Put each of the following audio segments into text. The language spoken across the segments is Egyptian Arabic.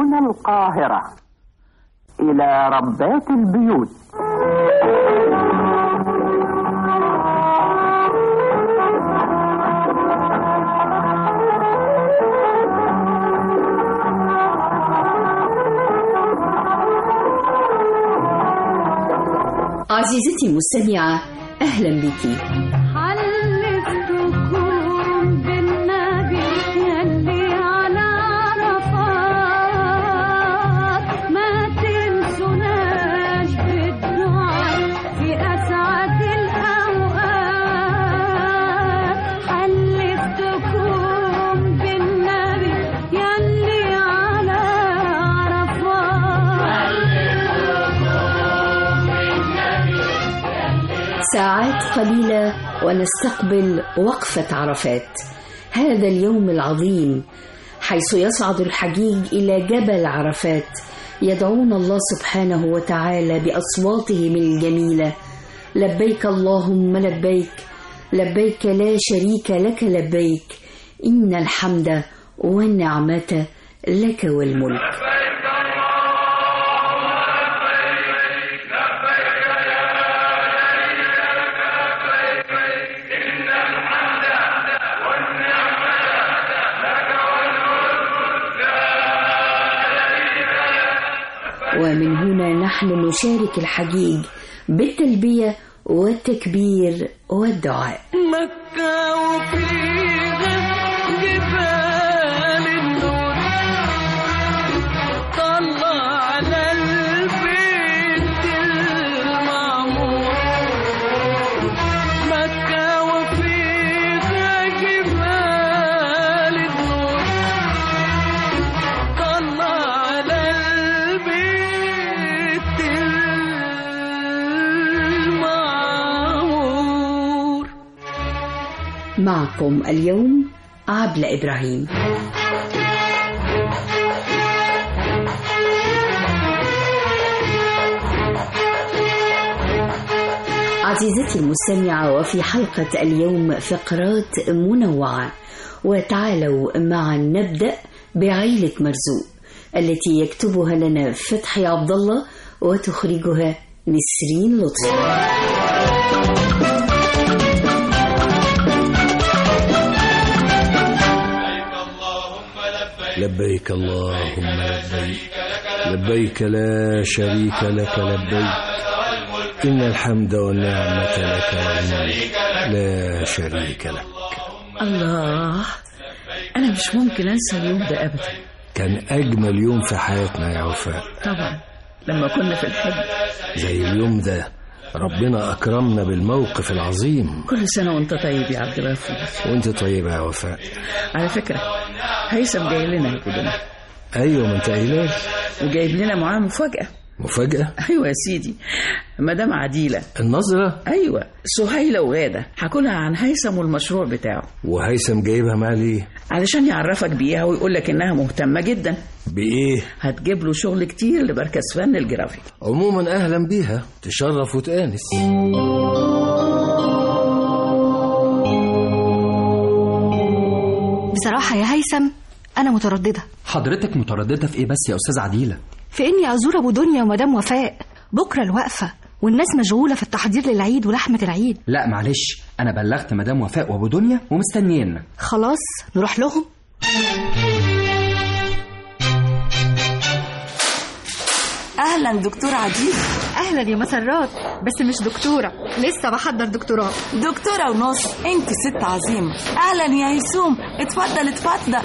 هنا القاهرة إلى ربات البيوت عزيزتي المستمعة أهلا بك حلفتكم بالنبي يلي على عرفات ما تنسوناش بالدعاء في أسعد الأوقات حلفتكم بالنبي يلي على عرفات ساعات قليلة ونستقبل وقفة عرفات هذا اليوم العظيم حيث يصعد الحجيج إلى جبل عرفات يدعون الله سبحانه وتعالى بأصواتهم الجميلة لبيك اللهم لبيك لبيك لا شريك لك لبيك إن الحمد والنعمة لك والملك ومن هنا نحن نشارك الحجيج بالتلبية والتكبير والدعاء مكة وفيها جبال النور طلع على البيت المعمور مكة وفيها جبال النور طلع على البيت المعمور معكم اليوم عبلة إبراهيم عزيزتي المستمعة وفي حلقة اليوم فقرات منوعة وتعالوا معا نبدأ بعيلة مرزوق التي يكتبها لنا فتحي عبد الله وتخرجها نسرين لطفي لبيك اللهم لبيك لبيك لا شريك لك لبيك إن الحمد والنعمة لك والملك لا شريك لك الله أنا مش ممكن أنسى اليوم ده أبدا كان أجمل يوم في حياتنا يا وفاء طبعا لما كنا في الحج زي اليوم ده ربنا أكرمنا بالموقف العظيم كل سنة وأنت طيب يا عبد الغفور وانت طيبة يا وفاء على فكرة هيثم جاي لنا البدن أيوة ما انت قايلة وجايب لنا معاه مفاجأة مفاجأة أيوة يا سيدي مدام عديلة النظرة أيوة سهيلة وغادة هاكلها عن هيثم والمشروع بتاعه وهيثم جايبها معاه ليه علشان يعرفك بيها ويقول لك إنها مهتمة جدا بإيه هتجيب له شغل كتير لمركز فن الجرافيك عموما أهلا بيها تشرف وتآنس بصراحة يا هيثم أنا مترددة حضرتك مترددة في ايه بس يا استاذ عديلة في إني أزور أبو دنيا ومدام وفاء بكرة الوقفة والناس مشغولة في التحضير للعيد ولحمة العيد لا معلش انا بلغت مدام وفاء وابو دنيا ومستنيين خلاص نروح لهم اهلا دكتور عديل أهلا يا مسرات بس مش دكتورة لسه بحضر دكتوراه دكتوره ونص انت ست عظيمه اهلا يا هيسوم اتفضل اتفضل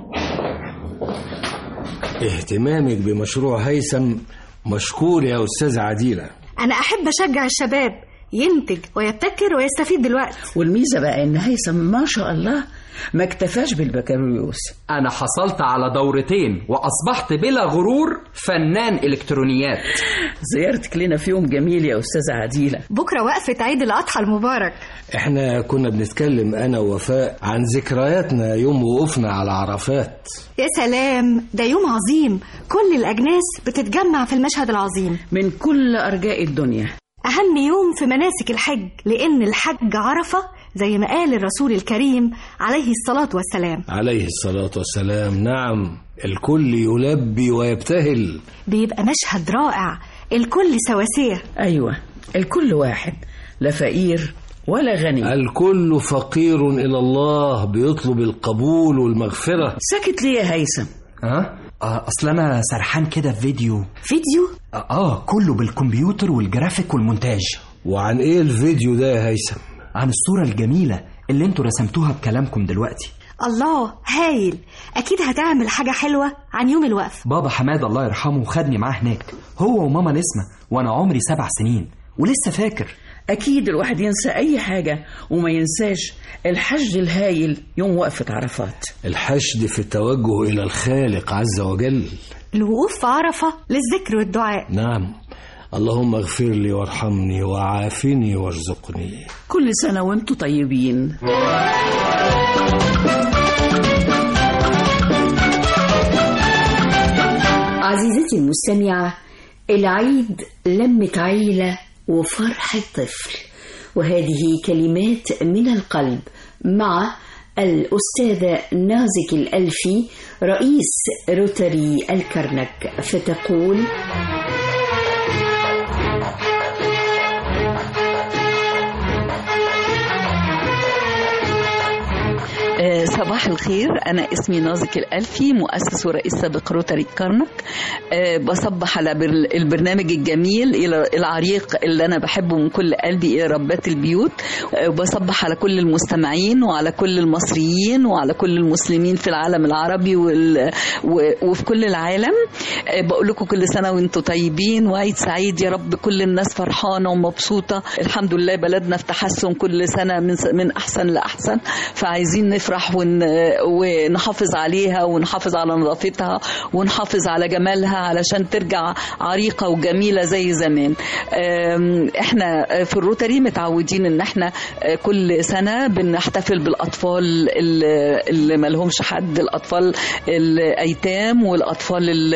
اهتمامك بمشروع هيثم مشكور يا أستاذ عديلة أنا أحب أشجع الشباب ينتج ويبتكر ويستفيد دلوقتي والميزة بقى إن هيثم ما شاء الله ما اكتفاش بالبكالوريوس انا حصلت على دورتين واصبحت بلا غرور فنان الكترونيات زيارتك لنا في يوم جميل يا أستاذة عديلة بكرة وقفة عيد الأضحى المبارك احنا كنا بنتكلم أنا ووفاء عن ذكرياتنا يوم وقوفنا على عرفات يا سلام ده يوم عظيم كل الأجناس بتتجمع في المشهد العظيم من كل أرجاء الدنيا أهم يوم في مناسك الحج لأن الحج عرفة زي ما قال الرسول الكريم عليه الصلاة والسلام عليه الصلاة والسلام نعم الكل يلبي ويبتهل بيبقى مشهد رائع الكل سواسية أيوة الكل واحد لا فقير ولا غني الكل فقير إلى الله بيطلب القبول والمغفرة ساكت ليه يا هيثم ها آه اصل انا سرحان كده في فيديو فيديو آه, اه كله بالكمبيوتر والجرافيك والمونتاج وعن ايه الفيديو ده يا هيثم عن الصورة الجميلة اللي انتوا رسمتوها بكلامكم دلوقتي الله هايل أكيد هتعمل حاجة حلوة عن يوم الوقف بابا حماد الله يرحمه خدني معاه هناك هو وماما نسمة وانا عمري سبع سنين ولسه فاكر أكيد الواحد ينسى أي حاجة وما ينساش الحشد الهايل يوم وقفة عرفات الحشد في التوجه إلى الخالق عز وجل الوقوف في عرفة للذكر والدعاء نعم اللهم اغفر لي وارحمني وعافني وارزقني كل سنة وانتوا طيبين عزيزتي المستمعة العيد لمة عيلة وفرحة طفل وهذه كلمات من القلب مع الأستاذة نازك الألفي رئيس روتري الكرنك فتقول آه، صباح الخير أنا اسمي نازك الألفي مؤسس ورئيس سابق روتري كارنك آه، بصبح على بر- البرنامج الجميل إلى العريق اللي أنا بحبه من كل قلبي إلى ربات البيوت آه، وبصبح على كل المستمعين وعلى كل المصريين وعلى كل المسلمين في العالم العربي وال... و... وفي كل العالم آه، بقول لكم كل سنة وانتم طيبين وعيد سعيد يا رب كل الناس فرحانة ومبسوطة الحمد لله بلدنا في تحسن كل سنة من, س... من أحسن لأحسن فعايزين نفرح ون... ونحافظ عليها ونحافظ على نظافتها ونحافظ على جمالها علشان ترجع عريقة وجميلة زي زمان أم، احنا في الروتري متعودين ان احنا كل سنة بنحتفل بالأطفال اللي اللي مالهمش حد الأطفال الأيتام والأطفال ال-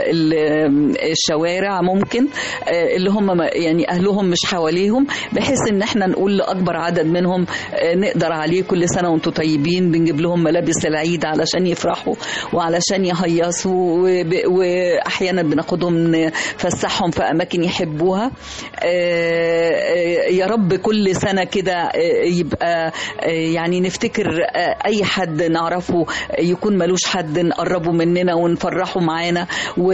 ال- الشوارع ممكن آه، اللي هم ما- يعني أهلهم مش حواليهم بحيث ان احنا نقول لأكبر عدد منهم آه، نقدر عليه كل سنة وانتم طيبين بنجيب لهم ملابس العيد علشان يفرحوا وعلشان يهيصوا وب- واحيانا بناخدهم نفسحهم في اماكن يحبوها آه، آه، يا رب كل سنه كده آه، يبقى آه، يعني نفتكر آه، اي حد نعرفه يكون ملوش حد نقربه مننا ونفرحه معانا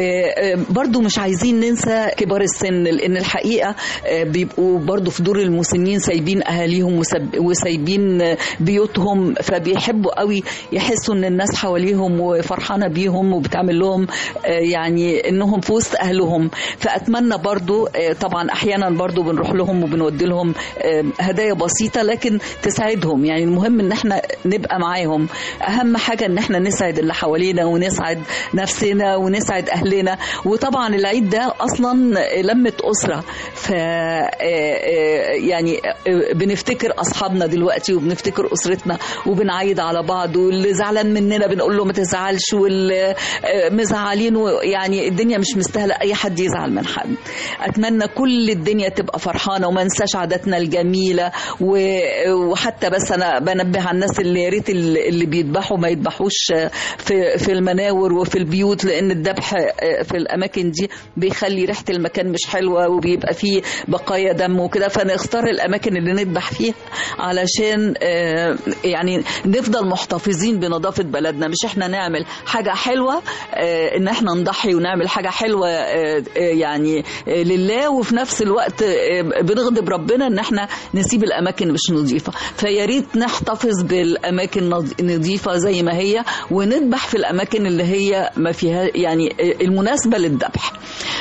وبرضو مش عايزين ننسى كبار السن لان الحقيقه آه، بيبقوا برضو في دور المسنين سايبين اهاليهم وسب- وسايبين آه، بيوتهم فبيحبوا قوي يحسوا ان الناس حواليهم وفرحانه بيهم وبتعمل لهم آه، يعني انهم في وسط اهلهم فاتمنى برضو آه، طبعا احيانا برضو بنروح لهم وبنودي لهم آه، هدايا بسيطه لكن تساعدهم يعني المهم ان احنا نبقى معاهم اهم حاجه ان احنا نسعد اللي حوالينا ونسعد نفسنا ونسعد اهلنا وطبعا العيد ده اصلا لمه اسره ف آه، آه، يعني آه، بنفتكر اصحابنا دلوقتي وبنفتكر اسرتنا وبنعيد على بعض واللي زعلان مننا بنقول له ما تزعلش واللي آه، مزعلين يعني الدنيا مش مستاهله اي حد يزعل من حد اتمنى كل الدنيا تبقى فرحانه وما ننساش عاداتنا الجميله و- وحتى بس انا بنبه على الناس اللي يا ريت اللي اللي بيذبحوا ما يذبحوش في في المناور وفي البيوت لان الذبح في الاماكن دي بيخلي ريحه المكان مش حلوه وبيبقى فيه بقايا دم وكده فنختار الاماكن اللي نذبح فيها علشان آه، يعني نفضل محتفظين بنظافه بلدنا مش احنا نعمل حاجه حلوه آه، ان احنا نضحي ونعمل حاجه حلوه آه، آه، يعني آه، لله وفي نفس الوقت آه، بنغضب ربنا ان احنا نسيب الاماكن مش نظيفه فيا ريت نحتفظ بالاماكن نظ- نظيفه زي ما هي ونذبح في الاماكن اللي هي ما فيها يعني آه، المناسبه للذبح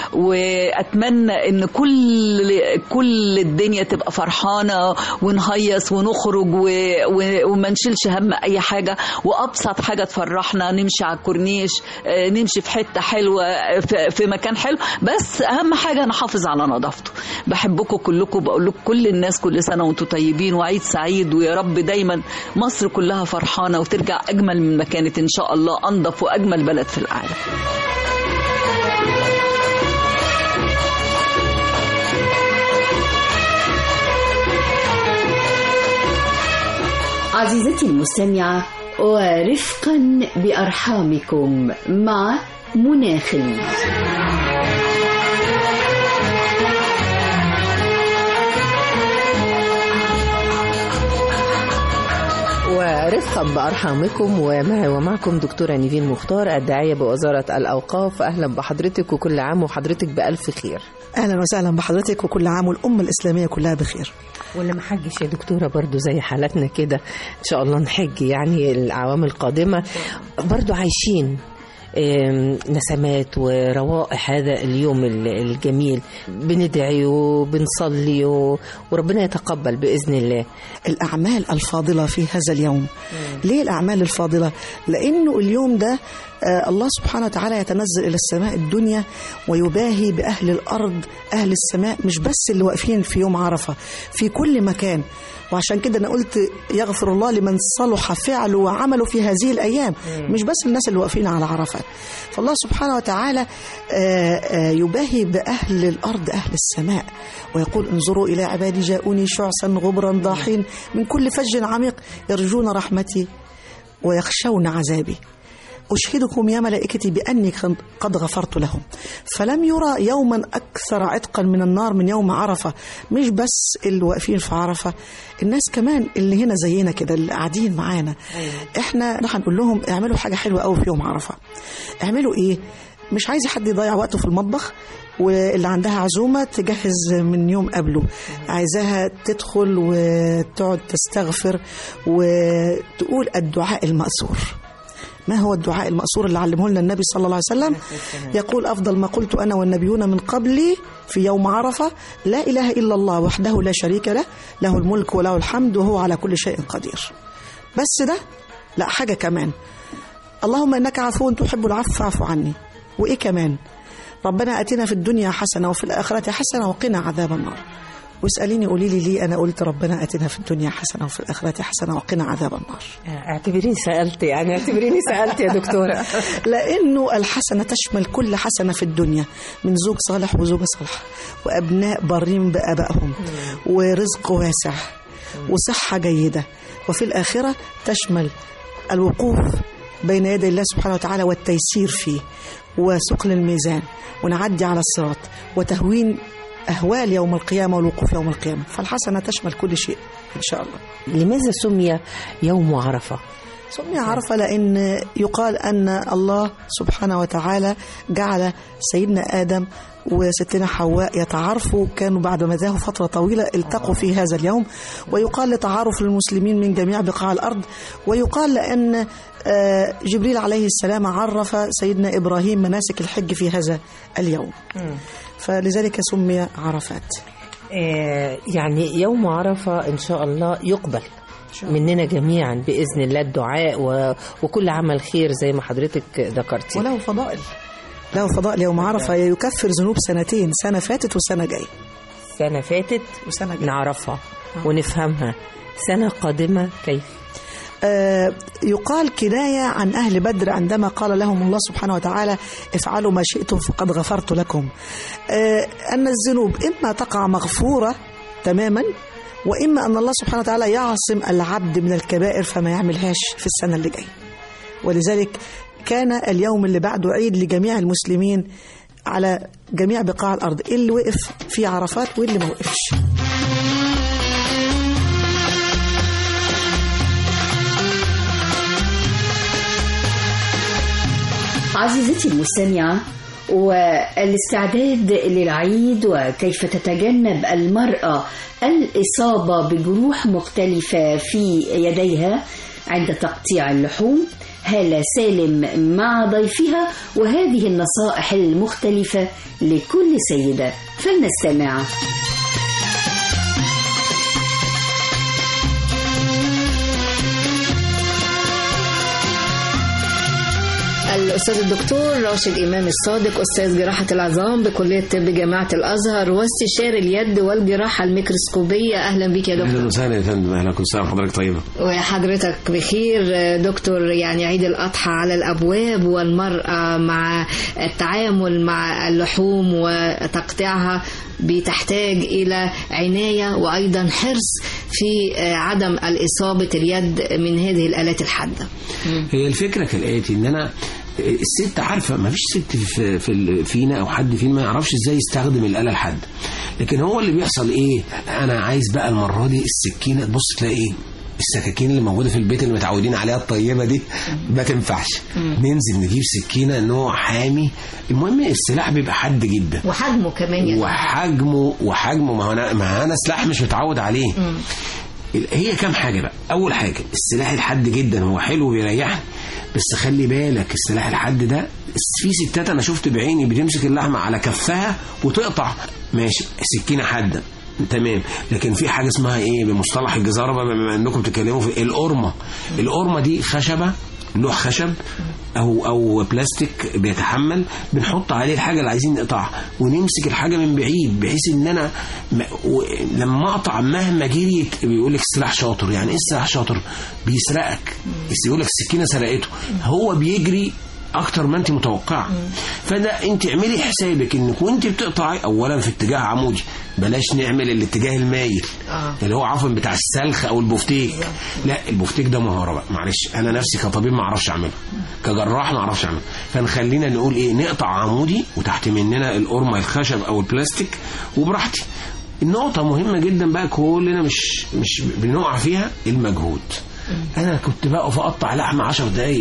واتمنى ان كل كل الدنيا تبقى فرحانه ونهيص ونخرج و... و... وما نشيلش هم اي حاجه وابسط حاجه تفرحنا نمشي على الكورنيش آه، نمشي في حته حلوه آه، في... في مكان حلو بس اهم حاجه نحافظ على نظافته بحبكم كلكم بقول لكم كل الناس كل سنه وانتم طيبين وعيد سعيد ويا رب دايما مصر كلها فرحانه وترجع اجمل من ما كانت ان شاء الله انظف واجمل بلد في العالم عزيزتي المستمعة ورفقا بأرحامكم مع منى خليل ورفقا بأرحامكم ومعي ومعكم دكتورة نيفين مختار الداعية بوزارة الأوقاف أهلا بحضرتك وكل عام وحضرتك بألف خير اهلا وسهلا بحضرتك وكل عام والامه الاسلاميه كلها بخير واللي ما حجش يا دكتورة برضو زي حالتنا كده إن شاء الله نحج يعني الأعوام القادمة برضو عايشين آم، نسمات وروائح هذا اليوم ال- الجميل بندعي وبنصلي و- وربنا يتقبل بإذن الله الاعمال الفاضله في هذا اليوم ليه الاعمال الفاضله لانه اليوم ده آه، الله سبحانه وتعالى يتنزل الى السماء الدنيا ويباهي باهل الارض اهل السماء مش بس اللي واقفين في يوم عرفه في كل مكان وعشان كده انا قلت يغفر الله لمن صلح فعله وعمله في هذه الايام مش بس الناس اللي واقفين على عرفات فالله سبحانه وتعالى آه، آه، يباهي باهل الارض اهل السماء ويقول انظروا الى عبادي جاءوني شعثا غبرا ضاحين من كل فج عميق يرجون رحمتي ويخشون عذابي أشهدكم يا ملائكتي بأني قد غفرت لهم فلم يرى يوما أكثر عتقا من النار من يوم عرفة مش بس اللي واقفين في عرفة الناس كمان اللي هنا زينا كده اللي قاعدين معانا احنا راح نقول لهم اعملوا حاجة حلوة قوي في يوم عرفة اعملوا ايه مش عايز حد يضيع وقته في المطبخ واللي عندها عزومة تجهز من يوم قبله عايزاها تدخل وتقعد تستغفر وتقول الدعاء المأثور ما هو الدعاء المأثور اللي علمه لنا النبي صلى الله عليه وسلم يقول أفضل ما قلت أنا والنبيون من قبلي في يوم عرفة لا إله إلا الله وحده لا شريك له له الملك وله الحمد وهو على كل شيء قدير بس ده لا حاجة كمان اللهم إنك عفو تحب العفو فاعف عني وإيه كمان ربنا أتنا في الدنيا حسنة وفي الآخرة حسنة وقنا عذاب النار واسأليني قولي لي ليه أنا قلت ربنا أتنا في الدنيا حسنة وفي الآخرة حسنة وقنا عذاب النار اعتبريني سألت يعني اعتبريني سألت يا دكتورة لأنه الحسنة تشمل كل حسنة في الدنيا من زوج صالح وزوجة صالحة وأبناء بارين بآبائهم ورزق واسع وصحة جيدة وفي الآخرة تشمل الوقوف بين يدي الله سبحانه وتعالى والتيسير فيه وثقل الميزان ونعدي على الصراط وتهوين أهوال يوم القيامة والوقوف يوم القيامة فالحسنة تشمل كل شيء إن شاء الله لماذا سمي يوم عرفة؟ سمي عرفة لأن يقال أن الله سبحانه وتعالى جعل سيدنا آدم وستنا حواء يتعارفوا كانوا بعد ما ذاهوا فترة طويلة التقوا في هذا اليوم ويقال لتعارف المسلمين من جميع بقاع الأرض ويقال لأن آه، جبريل عليه السلام عرف سيدنا إبراهيم مناسك الحج في هذا اليوم فلذلك سمي عرفات آه، يعني يوم عرفة إن شاء الله يقبل مننا جميعا بإذن الله الدعاء و... وكل عمل خير زي ما حضرتك ذكرتي وله فضائل له فضائل يوم عرفة يكفر ذنوب سنتين سنة فاتت وسنة جاية سنة فاتت وسنة جاية نعرفها ونفهمها سنة قادمة كيف آه، يقال كناية عن أهل بدر عندما قال لهم الله سبحانه وتعالى افعلوا ما شئتم فقد غفرت لكم آه، أن الذنوب إما تقع مغفورة تماما وإما أن الله سبحانه وتعالى يعصم العبد من الكبائر فما يعملهاش في السنة اللي جاية ولذلك كان اليوم اللي بعده عيد لجميع المسلمين على جميع بقاع الأرض اللي وقف في عرفات واللي ما وقفش عزيزتي المستمعة والاستعداد للعيد وكيف تتجنب المرأة الإصابة بجروح مختلفة في يديها عند تقطيع اللحوم هالة سالم مع ضيفها وهذه النصائح المختلفة لكل سيدة فلنستمع الأستاذ الدكتور راشد إمام الصادق أستاذ جراحة العظام بكلية طب جامعة الأزهر واستشاري اليد والجراحة الميكروسكوبية أهلا بك يا دكتور اهلا وسهلا يا فندم اهلا كل سنه وحضرتك طيبه وحضرتك بخير دكتور يعني عيد الأضحى على الأبواب والمرأة مع التعامل مع اللحوم وتقطيعها بتحتاج إلى عناية وأيضا حرص في آه، عدم الإصابة اليد من هذه الآلات الحادة هي الفكره كالاتي ان انا الست عارفه ما فيش ست في في ال- فينا او حد فينا ما يعرفش ازاي يستخدم الاله الحاده لكن هو اللي بيحصل ايه انا عايز بقى المره دي السكينه تبص تلاقي ايه السكاكين اللي موجوده في البيت اللي متعودين عليها الطيبه دي ما تنفعش ننزل نجيب سكينه نوع حامي المهم السلاح بيبقى حاد جدا وحجمه كمان يعني وحجمه وحجمه ما هو انا ما انا سلاح مش متعود عليه هي كام حاجه بقى اول حاجه السلاح الحاد جدا هو حلو وبيريحني بس خلي بالك السلاح الحاد ده في ستات انا شفت بعيني بتمسك اللحمه على كفها وتقطع ماشي سكينه حاده تمام لكن في حاجه اسمها ايه بمصطلح الجزاره بقى بما انكم بتتكلموا في القرمه القرمه دي خشبه لوح خشب او او بلاستيك بيتحمل بنحط عليه الحاجه اللي عايزين نقطعها ونمسك الحاجه من بعيد بحيث ان انا م... و... لما اقطع مهما جريت بيقول لك السلاح شاطر يعني ايه السلاح شاطر بيسرقك بس يقول لك السكينه سرقته هو بيجري اكتر ما انت متوقعه فده انت اعملي حسابك انك وانت بتقطعي اولا في اتجاه عمودي بلاش نعمل الاتجاه المايل آه. اللي هو عفوا بتاع السلخ او البفتيك لا البفتيك ده مهاره بقى معلش انا نفسي كطبيب ما اعرفش اعمله كجراح ما اعرفش اعمله فنخلينا نقول ايه نقطع عمودي وتحت مننا القرمه الخشب او البلاستيك وبراحتي النقطة مهمة جدا بقى كلنا مش مش بنقع فيها المجهود. أنا كنت بقف أقطع لحمة 10 دقايق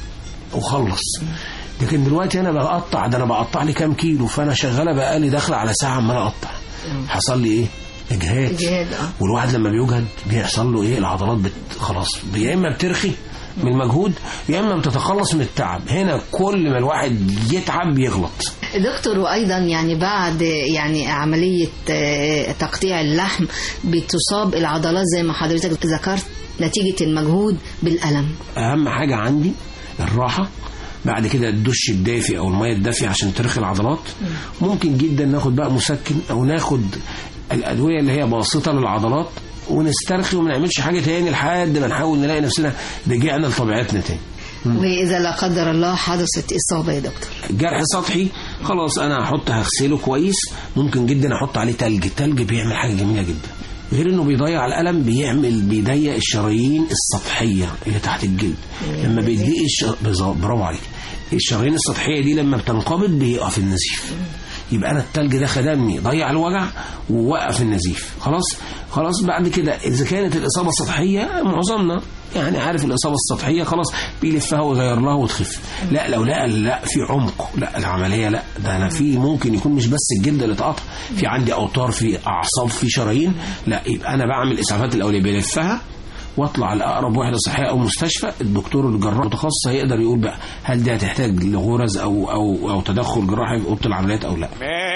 وخلص. لكن دلوقتي أنا بقطع ده أنا بقطع لي كام كيلو فأنا شغالة بقالي داخلة على ساعة عمال أقطع. حصل لي إيه؟ إجهاد. إجهاد، آه. والواحد لما بيجهد بيحصل له إيه؟ العضلات بت خلاص يا إما بترخي من المجهود يا إما بتتخلص من التعب. هنا كل ما الواحد يتعب يغلط. دكتور وايضا يعني بعد يعني عمليه آه، تقطيع اللحم بتصاب العضلات زي ما حضرتك ذكرت نتيجه المجهود بالالم اهم حاجه عندي الراحه بعد كده الدش الدافي او الميه الدافيه عشان ترخي العضلات ممكن جدا ناخد بقى مسكن او ناخد الادويه اللي هي باسطه للعضلات ونسترخي وما نعملش حاجه تاني لحد ما نحاول نلاقي نفسنا رجعنا لطبيعتنا تاني واذا لا قدر الله حدثت اصابه يا دكتور جرح سطحي خلاص انا هحط هغسله كويس ممكن جدا احط عليه تلج التلج بيعمل حاجه جميله جدا غير انه بيضيع الالم بيعمل بيضيق الشرايين السطحيه اللي تحت الجلد لما بيضيق الشر... بالظبط، برافو عليك الشرايين السطحيه دي لما بتنقبض بيقف النزيف يبقى انا التلج ده خدمني ضيع الوجع ووقف النزيف خلاص خلاص بعد كده اذا كانت الاصابه سطحيه معظمنا يعني عارف الاصابه السطحيه خلاص بيلفها ويغير لها وتخف لا لو لقى لا في عمق لا العمليه لا ده انا في ممكن يكون مش بس الجلد اللي اتقطع في عندي اوتار في اعصاب في شرايين لا يبقى انا بعمل الاسعافات الاوليه بلفها واطلع لاقرب وحده صحيه او مستشفى الدكتور الجراح المتخصص هيقدر يقول بقى هل دي هتحتاج لغرز او او او تدخل جراحي في اوضه العمليات او لا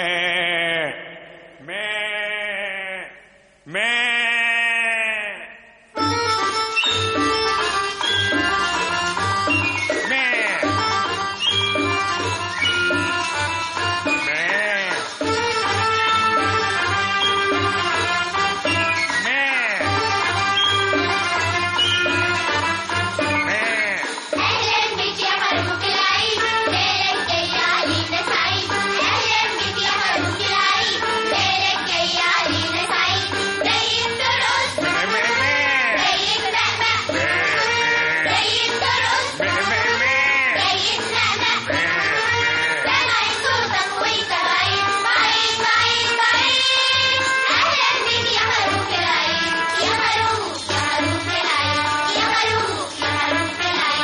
أهلا بك يا خروف العيد ليلك جاي علينا سعيد أهلا بك يا خروف العيد ليلك جاي علينا سعيد جاي ترقص جاي تنقنق جاي ترقص جاي تنقنق سمع صوتك وانت بعيد بعيد بعيد بعيد أهلا بك يا خروف العيد يا خروف يا خروف العيد يا خروف يا خروف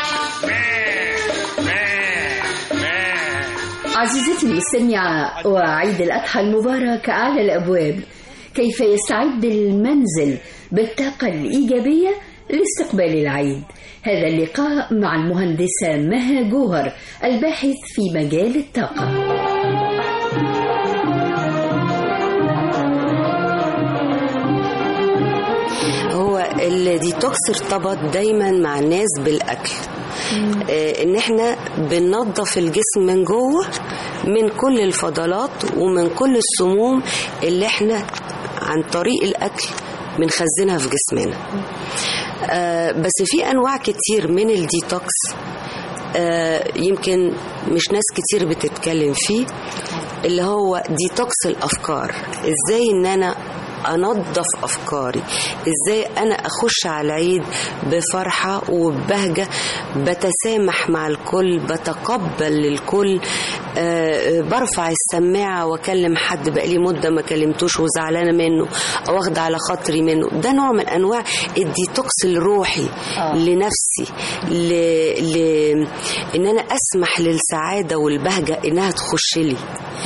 عزيزتي المستمعة وعيد الأضحى المبارك على الأبواب كيف يستعد المنزل بالطاقة الإيجابية لاستقبال العيد هذا اللقاء مع المهندسة مها جوهر الباحث في مجال الطاقة هو الديتوكس ارتبط دايما مع الناس بالاكل آه، ان احنا بننظف الجسم من جوه من كل الفضلات ومن كل السموم اللي احنا عن طريق الاكل بنخزنها في جسمنا آه، بس في انواع كتير من الديتوكس آه، يمكن مش ناس كتير بتتكلم فيه اللي هو ديتوكس الافكار ازاي ان انا انظف افكاري ازاي انا اخش على العيد بفرحه وببهجه بتسامح مع الكل بتقبل الكل آه، آه، برفع السماعه واكلم حد بقالي مده ما كلمتوش وزعلانه منه او واخده على خاطري منه ده نوع من انواع الديتوكس الروحي آه. لنفسي ل... ل... ان انا اسمح للسعاده والبهجه انها تخش لي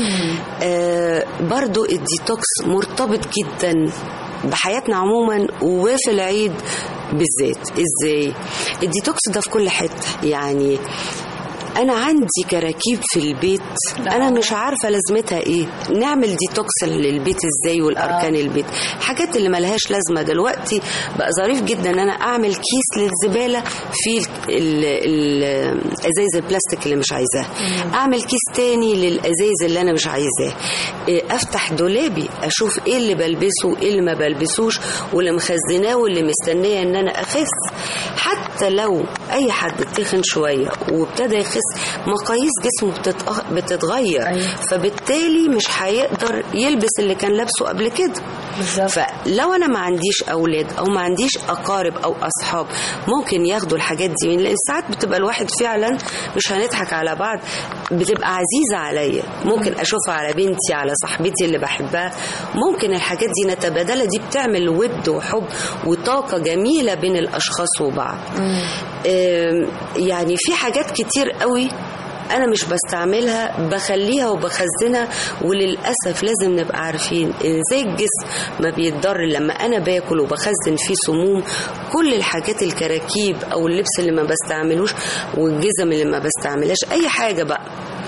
آه برضو الديتوكس مرتبط جدا بحياتنا عموما وفي العيد بالذات ازاي الديتوكس ده في كل حته يعني انا عندي كراكيب في البيت انا مش عارفه لازمتها ايه نعمل ديتوكس للبيت ازاي والاركان البيت الحاجات اللي ملهاش لازمه دلوقتي بقى ظريف جدا ان انا اعمل كيس للزباله فيه ال- ال- الازايز البلاستيك اللي مش عايزاها اعمل كيس تاني للازايز اللي انا مش عايزاه إيه، افتح دولابي اشوف ايه اللي بلبسه وايه اللي ما بلبسوش واللي مخزناه واللي مستنيه ان انا اخس حتى لو اي حد تخن شويه وابتدى يخس مقاييس جسمه بتتأ- بتتغير أيوة. فبالتالي مش هيقدر يلبس اللي كان لابسه قبل كده فلو انا ما عنديش اولاد او ما عنديش اقارب او اصحاب ممكن ياخدوا الحاجات دي من لان ساعات بتبقى الواحد فعلا مش هنضحك على بعض بتبقى عزيزه عليا ممكن اشوفها على بنتي على صاحبتي اللي بحبها ممكن الحاجات دي نتبادلها دي بتعمل ود وحب وطاقه جميله بين الاشخاص وبعض آم، يعني في حاجات كتير قوي انا مش بستعملها بخليها وبخزنها وللاسف لازم نبقى عارفين ان زي الجسم ما بيتضر لما انا باكل وبخزن فيه سموم كل الحاجات الكراكيب او اللبس اللي ما بستعملوش والجزم اللي ما بستعملهاش اي حاجه بقى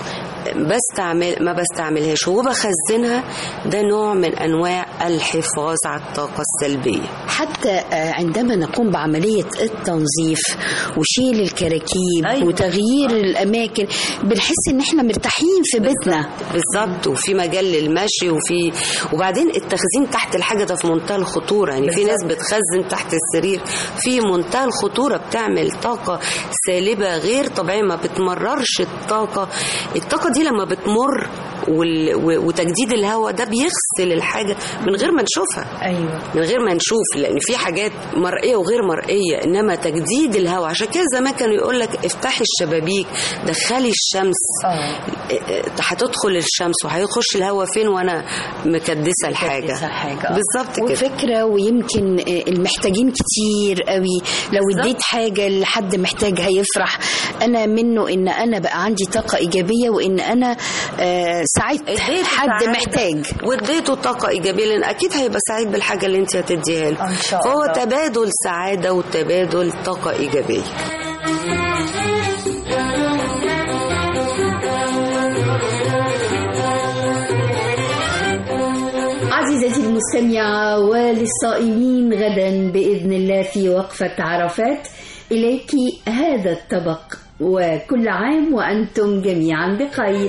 بستعمل ما بستعملهاش وبخزنها ده نوع من انواع الحفاظ على الطاقه السلبيه حتى آه، عندما نقوم بعملية التنظيف وشيل الكراكيب أيوة. وتغيير الأماكن بنحس إن إحنا مرتاحين في بيتنا بالظبط وفي مجال للمشي وفي وبعدين التخزين تحت الحاجه ده في منتهى الخطوره يعني في ناس بتخزن تحت السرير في منتهى الخطوره بتعمل طاقه سالبه غير طبيعيه ما بتمررش الطاقه الطاقه دي لما بتمر وال... و- وتجديد الهواء ده بيغسل الحاجه من غير ما نشوفها ايوه من غير ما نشوف لان في حاجات مرئيه وغير مرئيه انما تجديد الهواء عشان كده زمان كانوا يقول لك افتحي الشبابيك دخلي الشمس إيه إيه، هتدخل الشمس وهيخش الهواء فين وانا مكدسه الحاجه حاجة آه. بالظبط كده وفكرة ويمكن آه، المحتاجين كتير قوي لو اديت حاجة لحد محتاج هيفرح أنا منه إن أنا بقى عندي طاقة إيجابية وإن أنا آه، ساعدت اديته حد سعادة محتاج واديته طاقه ايجابيه لان اكيد هيبقى سعيد بالحاجه اللي انت هتديها له إن شاء فهو الله. تبادل سعاده وتبادل طاقه ايجابيه عزيزتي المستمعة وللصائمين غدا بإذن الله في وقفة عرفات إليك هذا الطبق وكل عام وأنتم جميعا بخير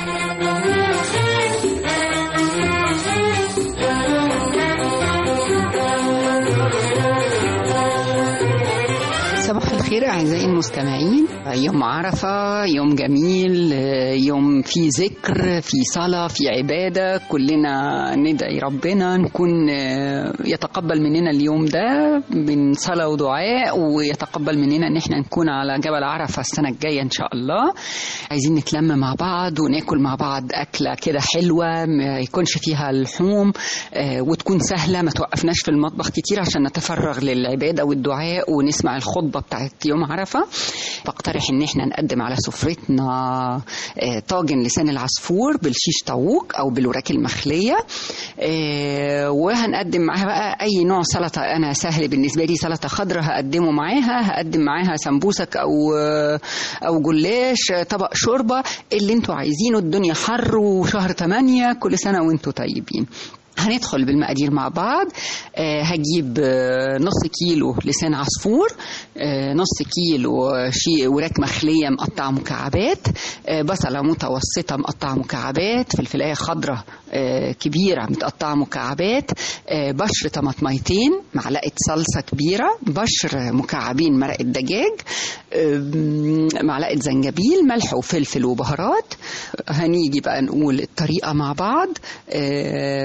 صباح الخير أعزائي المستمعين يوم عرفة يوم جميل يوم فيه ذكر فيه صلاة فيه عبادة كلنا ندعي ربنا نكون يتقبل مننا اليوم ده من صلاة ودعاء ويتقبل مننا ان احنا نكون على جبل عرفة السنة الجاية ان شاء الله عايزين نتلم مع بعض وناكل مع بعض أكلة كده حلوة ما يكونش فيها لحوم آه، وتكون سهلة ما توقفناش في المطبخ كتير عشان نتفرغ للعبادة والدعاء ونسمع الخطبة بتاعت يوم عرفة بقترح ان احنا نقدم على سفرتنا آه، طاجن لسان العصفور بالشيش طاووق او بالوراك المخلية آه، وهنقدم معاها بقى اي نوع سلطة انا سهل بالنسبة لي سلطة خضراء هقدمه معاها هقدم معاها سمبوسك او آه، او جلاش آه، طبق شوربة اللي انتوا عايزينه الدنيا حر وشهر 8 كل سنة وانتوا طيبين هندخل بالمقادير مع بعض آه هجيب آه نص كيلو لسان عصفور آه نص كيلو شي وراك مخلية مقطعة مكعبات آه بصلة متوسطة مقطعة مكعبات فلفلاية خضراء آه كبيرة متقطعة مكعبات آه بشر طماطميتين معلقة صلصة كبيرة بشر مكعبين مرقة دجاج آه معلقة زنجبيل ملح وفلفل وبهارات هنيجي بقى نقول الطريقة مع بعض آه،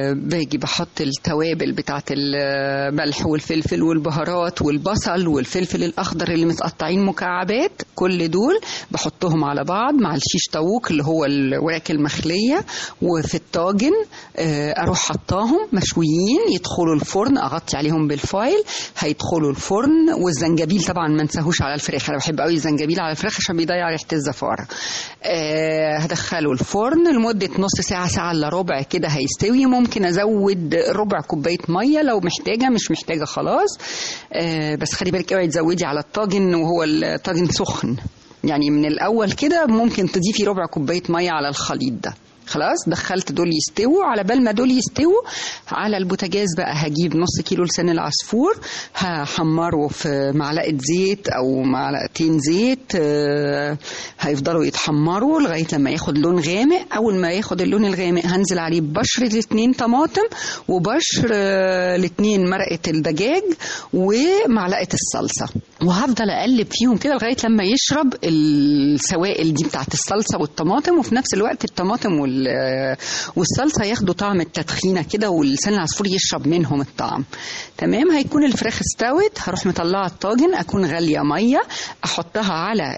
باجي بحط التوابل بتاعت الملح والفلفل والبهارات والبصل والفلفل الاخضر اللي متقطعين مكعبات كل دول بحطهم على بعض مع الشيش طاووق اللي هو الوراك المخليه وفي الطاجن آه، اروح حطاهم مشويين يدخلوا الفرن اغطي عليهم بالفايل هيدخلوا الفرن والزنجبيل طبعا ما نساهوش على الفراخ انا بحب قوي الزنجبيل على الفراخ عشان بيضيع ريحه الزفاره آه، هدخله الفرن لمده نص ساعه ساعه الا ربع كده هيستوي ممكن ازود ربع كوبايه ميه لو محتاجه مش محتاجه خلاص آه، بس خلي بالك اوعي تزودي على الطاجن وهو الطاجن سخن يعني من الاول كده ممكن تضيفي ربع كوبايه ميه على الخليط ده خلاص دخلت دول يستووا على بال ما دول يستووا على البوتاجاز بقى هجيب نص كيلو لسان العصفور هحمره في معلقه زيت او معلقتين زيت آه، هيفضلوا يتحمروا لغايه لما ياخد لون غامق اول ما ياخد اللون الغامق هنزل عليه ببشره اتنين طماطم وبشر آه، الاتنين مرقه الدجاج ومعلقه الصلصه وهفضل اقلب فيهم كده لغايه لما يشرب السوائل دي بتاعت الصلصه والطماطم وفي نفس الوقت الطماطم وال- والصلصه ياخدوا طعم التدخينه كده واللسان العصفور يشرب منهم الطعم تمام هيكون الفراخ استوت هروح مطلعه الطاجن اكون غاليه ميه احطها على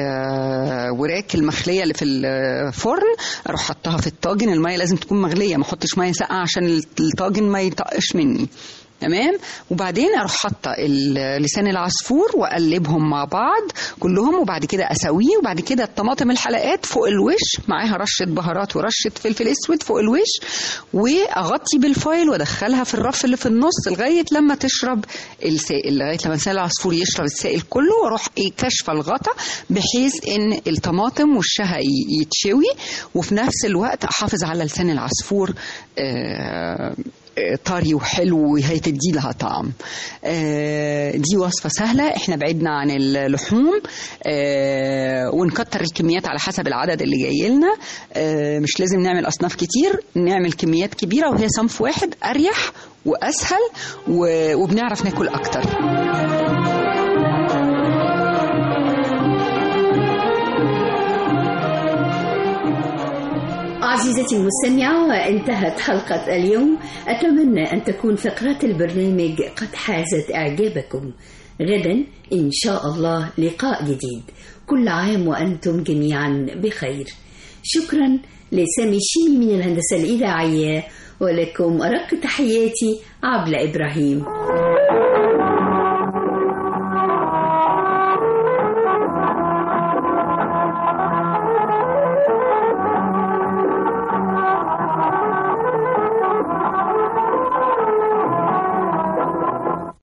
الوراك المخليه اللي في الفرن اروح حطها في الطاجن الميه لازم تكون مغليه ما احطش ميه ساقعه عشان الطاجن ما يطقش مني تمام وبعدين اروح حاطه ال- لسان العصفور واقلبهم مع بعض كلهم وبعد كده اسويه وبعد كده الطماطم الحلقات فوق الوش معاها رشه بهارات ورشه فلفل اسود فوق الوش واغطي بالفويل وادخلها في الرف اللي في النص لغايه لما تشرب السائل لغايه لما لسان العصفور يشرب السائل كله واروح ايه كاشفه الغطا بحيث ان الطماطم وشها ي- يتشوي وفي نفس الوقت احافظ على لسان العصفور آه طري وحلو وهتدي لها طعم آه، دي وصفة سهلة احنا بعدنا عن اللحوم آه، ونكتر الكميات على حسب العدد اللي جاي لنا آه، مش لازم نعمل أصناف كتير نعمل كميات كبيرة وهي صنف واحد أريح وأسهل و- وبنعرف ناكل أكتر عزيزتي المستمعة وانتهت حلقة اليوم أتمنى أن تكون فقرات البرنامج قد حازت إعجابكم غدا إن شاء الله لقاء جديد كل عام وأنتم جميعا بخير شكرا لسامي الشيمي من الهندسة الإذاعية ولكم أرق تحياتي عبلة إبراهيم